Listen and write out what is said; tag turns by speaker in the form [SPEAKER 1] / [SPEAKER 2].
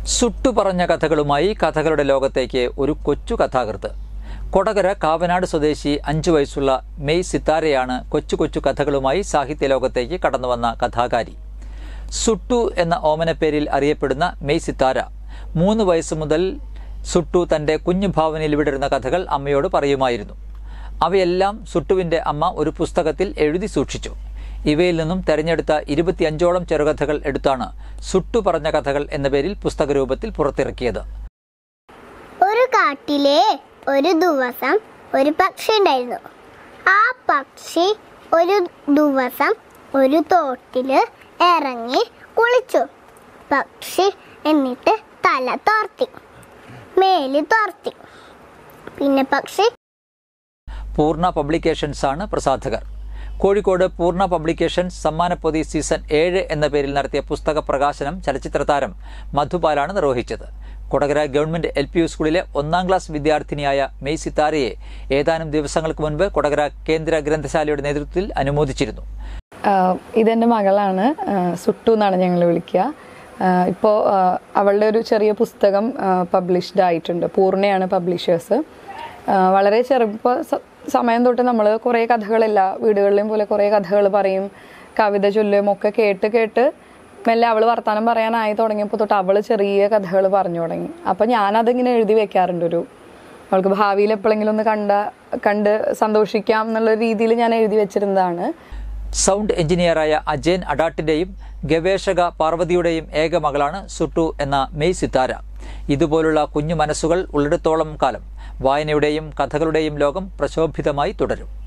[SPEAKER 1] സുട്ടു പറഞ്ഞ കഥകളുമായി കഥകളുടെ ലോകത്തേക്ക് ഒരു കൊച്ചു കഥാകൃത്ത് കൊടകര കാവനാട് സ്വദേശി അഞ്ചു വയസ്സുള്ള മെയ് സിത്താരയാണ് കൊച്ചു കൊച്ചു കഥകളുമായി സാഹിത്യ ലോകത്തേക്ക് കടന്നുവന്ന കഥാകാരി സുട്ടു എന്ന ഓമനപ്പേരിൽ അറിയപ്പെടുന്ന മെയ് സിത്താര മൂന്ന് വയസ്സ് മുതൽ സുട്ടു തൻ്റെ കുഞ്ഞു ഭാവനയിൽ വിടരുന്ന കഥകൾ അമ്മയോട് പറയുമായിരുന്നു അവയെല്ലാം സുട്ടുവിൻ്റെ അമ്മ ഒരു പുസ്തകത്തിൽ എഴുതി സൂക്ഷിച്ചു ഇവയിൽ നിന്നും തെരഞ്ഞെടുത്ത ഇരുപത്തിയഞ്ചോളം ചെറുകഥകൾ എടുത്താണ് സുട്ടു പറഞ്ഞ കഥകൾ എന്ന പേരിൽ പുസ്തകരൂപത്തിൽ പുറത്തിറക്കിയത്
[SPEAKER 2] ഒരു കാട്ടിലെ ഒരു ദിവസം ഒരു പക്ഷി ഉണ്ടായിരുന്നു ആ പക്ഷി ഒരു ദിവസം ഒരു തോട്ടിൽ ഇറങ്ങി കുളിച്ചു പക്ഷി എന്നിട്ട് തല തോർത്തി മേല് തോർത്തി പിന്നെ പക്ഷി
[SPEAKER 1] പൂർണ്ണ പബ്ലിക്കേഷൻസ് ആണ് പ്രസാധകർ കോഴിക്കോട് പൂർണ്ണ പബ്ലിക്കേഷൻസ് സമ്മാനപ്പൊതി സീസൺ ഏഴ് എന്ന പേരിൽ നടത്തിയ പുസ്തക പ്രകാശനം ചലച്ചിത്ര താരം മധുപാലാണ് നിർവഹിച്ചത് Kodakara government L P U സ്കൂളിലെ ഒന്നാം ക്ലാസ് വിദ്യാർത്ഥിനിയായ മെയ് സിത്താരയെ ഏതാനും ദിവസങ്ങൾക്ക് മുൻപ് കൊടകര കേന്ദ്ര ഗ്രന്ഥശാലയുടെ നേതൃത്വത്തിൽ അനുമോദിച്ചിരുന്നു
[SPEAKER 3] ആഹ് ഇതെൻ്റെ മകളാണ് ആഹ് സുട്ടു എന്നാണ് ഞങ്ങൾ വിളിക്കുക ആഹ് ഇപ്പോൾ ആഹ് അവളുടെ ഒരു ചെറിയ പുസ്തകം പബ്ലിഷ്ഡ് ആയിട്ടുണ്ട് പൂർണ്ണയാണ് പബ്ലിഷേഴ്സ് വളരെ ചെറുപ്പോൾ സമയം തൊട്ട് നമ്മൾ കുറേ കഥകളില്ല വീടുകളിലെയും പോലെ കുറേ കഥകൾ പറയും കവിത ചൊല്ലും ഒക്കെ കേട്ട് കേട്ട് മെല്ലെ അവൾ വർത്തമാനം പറയാനായി തുടങ്ങിയപ്പോൾ തൊട്ട് അവൾ ചെറിയ കഥകൾ പറഞ്ഞു തുടങ്ങി അപ്പോൾ ഞാനതിങ്ങനെ എഴുതി വെക്കാറുണ്ട് ഒരു അവൾക്ക് ഭാവിയിൽ എപ്പോഴെങ്കിലും ഒന്ന് കണ്ട കണ്ട് സന്തോഷിക്കാം എന്നുള്ള രീതിയിൽ ഞാൻ എഴുതി വെച്ചിരുന്നതാണ്
[SPEAKER 1] സൗണ്ട് എഞ്ചിനീയറായ അജയൻ അഡാട്ടിന്റെയും ഗവേഷക പാർവതിയുടെയും ഏക മകളാണ് സുട്ടു എന്ന മെയ് സിത്താര ഇതുപോലുള്ള കുഞ്ഞു മനസ്സുകൾ ഉള്ളിടത്തോളം കാലം വായനയുടെയും കഥകളുടെയും ലോകം പ്രശോഭിതമായി തുടരും